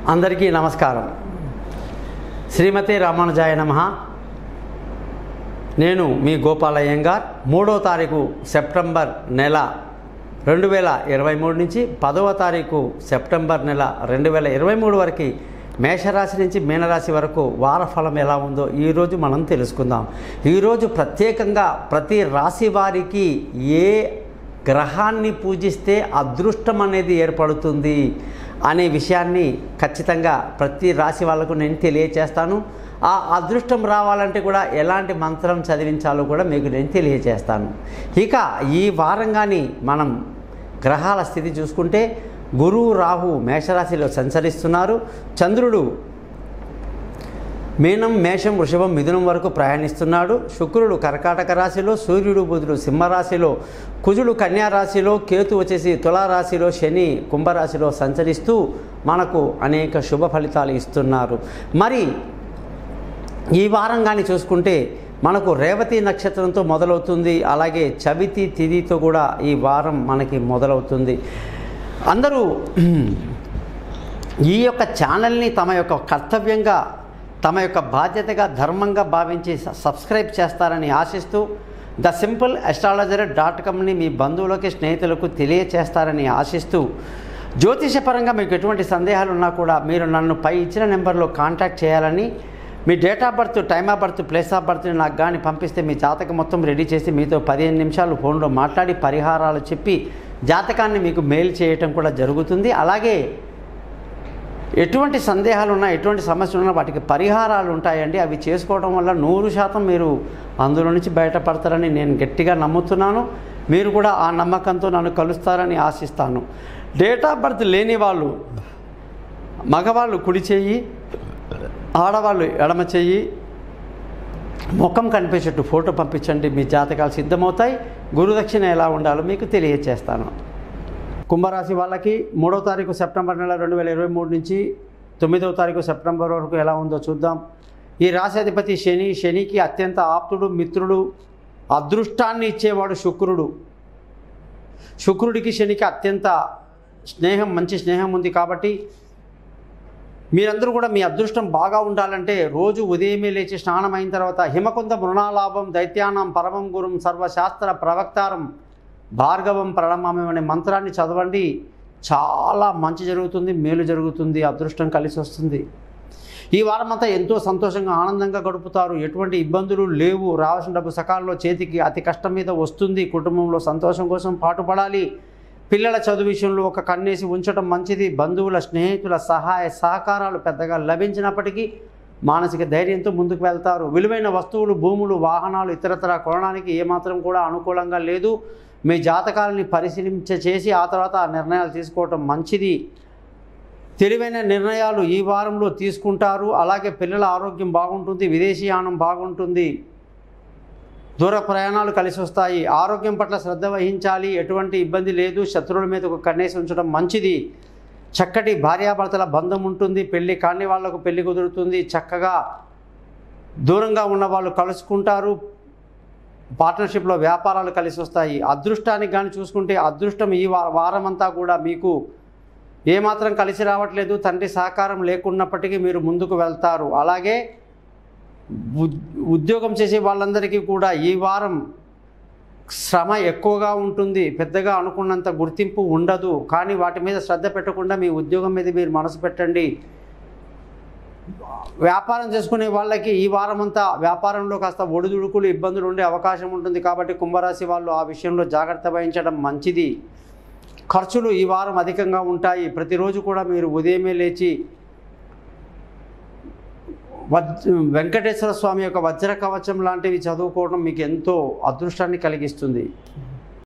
అందరికీ నమస్కారం శ్రీమతి రామానుజాయ నమ నేను మీ గోపాలయ్యంగార్ మూడో తారీఖు సెప్టెంబర్ నెల రెండు వేల ఇరవై మూడు నుంచి పదవ తారీఖు సెప్టెంబర్ నెల రెండు వేల ఇరవై మూడు వరకు మేషరాశి నుంచి మీనరాశి వరకు వార ఫలం ఎలా ఉందో ఈరోజు మనం తెలుసుకుందాం ఈరోజు ప్రత్యేకంగా ప్రతి రాశి వారికి ఏ గ్రహాన్ని పూజిస్తే అదృష్టం అనేది ఏర్పడుతుంది అనే విషయాన్ని ఖచ్చితంగా ప్రతి రాశి వాళ్ళకు నేను తెలియచేస్తాను ఆ అదృష్టం రావాలంటే కూడా ఎలాంటి మంత్రం చదివించాలో కూడా మీకు నేను తెలియచేస్తాను ఇక ఈ వారం కానీ మనం గ్రహాల స్థితి చూసుకుంటే గురువు రాహు మేషరాశిలో సంచరిస్తున్నారు చంద్రుడు మీనం మేషం వృషభం మిథునం వరకు ప్రయాణిస్తున్నాడు శుక్రుడు కర్కాటక రాశిలో సూర్యుడు బుధుడు సింహరాశిలో కుజుడు కన్యా రాశిలో కేతు వచ్చేసి తులారాశిలో శని కుంభరాశిలో సంచరిస్తూ మనకు అనేక శుభ ఫలితాలు ఇస్తున్నారు మరి ఈ వారం కానీ చూసుకుంటే మనకు రేవతి నక్షత్రంతో మొదలవుతుంది అలాగే చవితి తిథితో కూడా ఈ వారం మనకి మొదలవుతుంది అందరూ ఈ యొక్క ఛానల్ని తమ యొక్క కర్తవ్యంగా తమ యొక్క బాధ్యతగా ధర్మంగా భావించి స- సబ్స్క్రైబ్ చేస్తారని ఆశిస్తూ ద సింపుల్ అస్ట్రాలజర్ డాట్ కామ్ని మీ బంధువులకి స్నేహితులకు తెలియచేస్తారని ఆశిస్తూ జ్యోతిషపరంగా మీకు ఎటువంటి సందేహాలు ఉన్నా కూడా మీరు నన్ను పై ఇచ్చిన నెంబర్లో కాంటాక్ట్ చేయాలని మీ date of birth time of birth place of బర్త్ని నాకు కానీ పంపిస్తే మీ జాతకం మొత్తం రెడీ చేసి మీతో పదిహేను నిమిషాలు ఫోన్లో మాట్లాడి పరిహారాలు చెప్పి జాతకాన్ని మీకు మెయిల్ చేయటం కూడా జరుగుతుంది అలాగే ఎటువంటి సందేహాలు ఉన్నా ఎటువంటి సమస్యలు ఉన్నా వాటికి పరిహారాలు ఉంటాయండి అవి చేసుకోవడం వల్ల నూరు శాతం మీరు అందులో నుంచి బయటపడతారని నేను గట్టిగా నమ్ముతున్నాను మీరు కూడా ఆ నమ్మకంతో నన్ను కలుస్తారని ఆశిస్తాను డేట్ ఆఫ్ బర్త్ లేని వాళ్ళు మగవాళ్ళు కుడి చెయ్యి ఆడవాళ్ళు ఎడమ చెయ్యి ముఖం కనిపించేట్టు ఫోటో పంపించండి మీ జాతకాలు సిద్ధమవుతాయి గురుదక్షిణ ఎలా ఉండాలో మీకు తెలియచేస్తాను కుంభరాశి వాళ్ళకి మూడో తారీఖు సెప్టెంబర్ నెల రెండు వేల ఇరవై మూడు నుంచి తొమ్మిదవ తారీఖు సెప్టెంబర్ వరకు ఎలా ఉందో చూద్దాం ఈ రాశి అధిపతి శని శనికి అత్యంత ఆప్తుడు మిత్రుడు అదృష్టాన్ని ఇచ్చేవాడు శుక్రుడు శుక్రుడికి శనికి అత్యంత స్నేహం మంచి స్నేహం ఉంది కాబట్టి మీరందరూ కూడా మీ అదృష్టం బాగా ఉండాలంటే రోజు ఉదయమే లేచి స్నానం అయిన తర్వాత హిమకుంద మృణాలాభం దైత్యానం పరమం గురుం సర్వశాస్త్ర ప్రవక్తారం భార్గవం ప్రణమామం అనే మంత్రాన్ని చదవండి చాలా మంచి జరుగుతుంది మేలు జరుగుతుంది అదృష్టం కలిసి వస్తుంది ఈ వారం అంతా ఎంతో సంతోషంగా ఆనందంగా గడుపుతారు ఎటువంటి ఇబ్బందులు లేవు రావాల్సిన డబ్బు సకాలంలో చేతికి అతి కష్టం మీద వస్తుంది కుటుంబంలో సంతోషం కోసం పాటుపడాలి పిల్లల చదువు విషయంలో ఒక కన్నేసి ఉంచడం మంచిది బంధువుల స్నేహితుల సహాయ సహకారాలు పెద్దగా లభించినప్పటికీ మానసిక ధైర్యంతో ముందుకు వెళ్తారు విలువైన వస్తువులు భూములు వాహనాలు ఇతరతర కొనడానికి ఏమాత్రం కూడా అనుకూలంగా లేదు మీ జాతకాలని పరిశీలించ చేసి ఆ తర్వాత ఆ నిర్ణయాలు తీసుకోవటం మంచిది తెలివైన నిర్ణయాలు ఈ వారంలో తీసుకుంటారు అలాగే పిల్లల ఆరోగ్యం బాగుంటుంది విదేశీయానం బాగుంటుంది దూర ప్రయాణాలు కలిసి వస్తాయి ఆరోగ్యం పట్ల శ్రద్ధ వహించాలి ఎటువంటి ఇబ్బంది లేదు శత్రువుల మీద ఒక కన్నేసి ఉంచడం మంచిది చక్కటి భార్యాభర్తల బంధం ఉంటుంది పెళ్లి కాని వాళ్లకు పెళ్లి కుదురుతుంది చక్కగా దూరంగా ఉన్న వాళ్ళు కలుసుకుంటారు పార్ట్నర్షిప్లో వ్యాపారాలు కలిసి వస్తాయి అదృష్టానికి కానీ చూసుకుంటే అదృష్టం ఈ వా వారమంతా కూడా మీకు ఏమాత్రం కలిసి రావట్లేదు తండ్రి సహకారం లేకున్నప్పటికీ మీరు ముందుకు వెళ్తారు అలాగే ఉద్- ఉద్యోగం చేసే వాళ్ళందరికీ కూడా ఈ వారం శ్రమ ఎక్కువగా ఉంటుంది పెద్దగా అనుకున్నంత గుర్తింపు ఉండదు కానీ వాటి మీద శ్రద్ధ పెట్టకుండా మీ ఉద్యోగం మీద మీరు మనసు పెట్టండి వ్యాపారం చేసుకునే వాళ్ళకి ఈ వారం అంతా వ్యాపారంలో కాస్త ఒడిదుడుకులు ఇబ్బందులు ఉండే అవకాశం ఉంటుంది కాబట్టి కుంభరాశి వాళ్ళు ఆ విషయంలో జాగ్రత్త వహించడం మంచిది ఖర్చులు ఈ వారం అధికంగా ఉంటాయి ప్రతిరోజు కూడా మీరు ఉదయమే లేచి వజ్ వెంకటేశ్వర స్వామి యొక్క వజ్ర కవచం లాంటివి చదువుకోవడం మీకు ఎంతో అదృష్టాన్ని కలిగిస్తుంది